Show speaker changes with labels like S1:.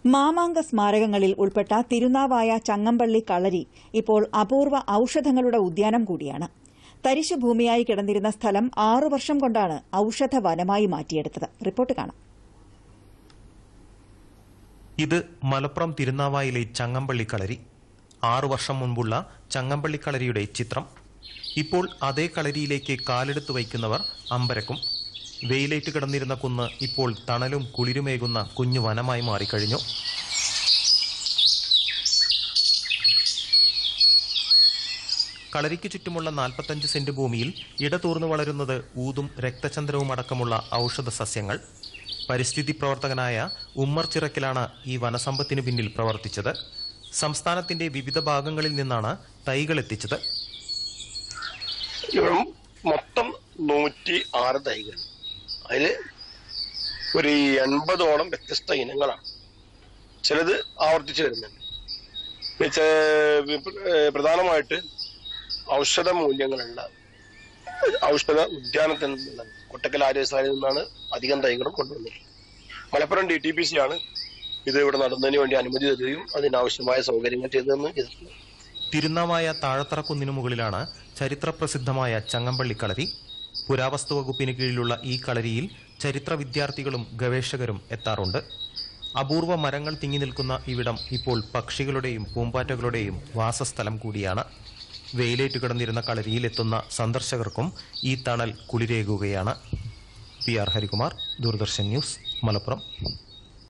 S1: മാമാങ്ക സ്മാരകങ്ങളിൽ ഉൾപ്പെട്ട തിരുനാവായ ചങ്ങമ്പള്ളി കളരി ഇപ്പോൾ അപൂർവ ഔഷധങ്ങളുടെ ഉദ്യാനം കൂടിയാണ് തരിശു ഭൂമിയായി കിടന്നിരുന്ന സ്ഥലം ആറു വർഷം കൊണ്ടാണ് ഔഷധ വനമായി മാറ്റിയെടുത്തത് റിപ്പോർട്ട് കാണാം
S2: ഇത് മലപ്പുറം തിരുനാവായിലെ ചങ്ങമ്പള്ളി കളരി ആറു വർഷം മുൻപുള്ള ചങ്ങമ്പള്ളി കളരിയുടെ ചിത്രം ഇപ്പോൾ അതേ കളരിയിലേക്ക് കാലെടുത്ത് വയ്ക്കുന്നവർ അമ്പരക്കും വെയിലേറ്റ് കിടന്നിരുന്ന കുന്ന് ഇപ്പോൾ തണലും കുളിരുമേകുന്ന കുഞ്ഞു വനമായി മാറിക്കഴിഞ്ഞു കളരിക്ക് ചുറ്റുമുള്ള നാൽപ്പത്തഞ്ച് സെന്റ് ഭൂമിയിൽ ഇടതൂർന്നു വളരുന്നത് ഊതും രക്തചന്ദ്രവും അടക്കമുള്ള ഔഷധ സസ്യങ്ങൾ പരിസ്ഥിതി പ്രവർത്തകനായ ഉമ്മർ ചിറക്കിലാണ് ഈ വനസമ്പത്തിന് പിന്നിൽ പ്രവർത്തിച്ചത് സംസ്ഥാനത്തിന്റെ വിവിധ ഭാഗങ്ങളിൽ നിന്നാണ് തൈകൾ എത്തിച്ചത്
S3: ഇവിടെ മൊത്തം നൂറ്റി ആറ് തൈകൾ അതിൽ ഒരു എൺപതോളം വ്യത്യസ്ത ഇനങ്ങളാണ് ചിലത് ആവർത്തിച്ച് വരുന്നുണ്ട് വെച്ച- ഏഹ് പ്രധാനമായിട്ട് ഔഷധ മൂല്യങ്ങളുള്ള ഔഷധ ഉദ്യാനത്തിൽ നിന്നുള്ള കൊട്ടക്കൽ ആര്യസാലിൽ നിന്നാണ് അധികം തൈകളും കൊണ്ടുവന്നത് Malappuram D T P C ആണ് ഇത് ഇവിടെ നടന്നതിന് വേണ്ടി അനുമതി തരികയും അതിനാവശ്യമായ സൗകര്യങ്ങൾ ചെയ്തതെന്ന് ചെയ്തിട്ടുണ്ട്
S2: തിരുനാവായ താഴത്തറ കുന്നിനു മുകളിലാണ് ചരിത്രപ്രസിദ്ധമായ ചങ്ങമ്പള്ളി കളരി പുരാവസ്തു വകുപ്പിന് കീഴിലുള്ള ഈ കളരിയിൽ ചരിത്ര വിദ്യാർത്ഥികളും ഗവേഷകരും എത്താറുണ്ട് അപൂർവ മരങ്ങൾ തിങ്ങി നിൽക്കുന്ന ഇവിടം ഇപ്പോൾ പക്ഷികളുടെയും പൂമ്പാറ്റകളുടെയും വാസസ്ഥലം കൂടിയാണ് വെയിലേറ്റ് കിടന്നിരുന്ന കളരിയിൽ എത്തുന്ന സന്ദർശകർക്കും ഈ തണൽ കുളിരേകുകയാണ് P R Harikumar Doordarshan news Malappuram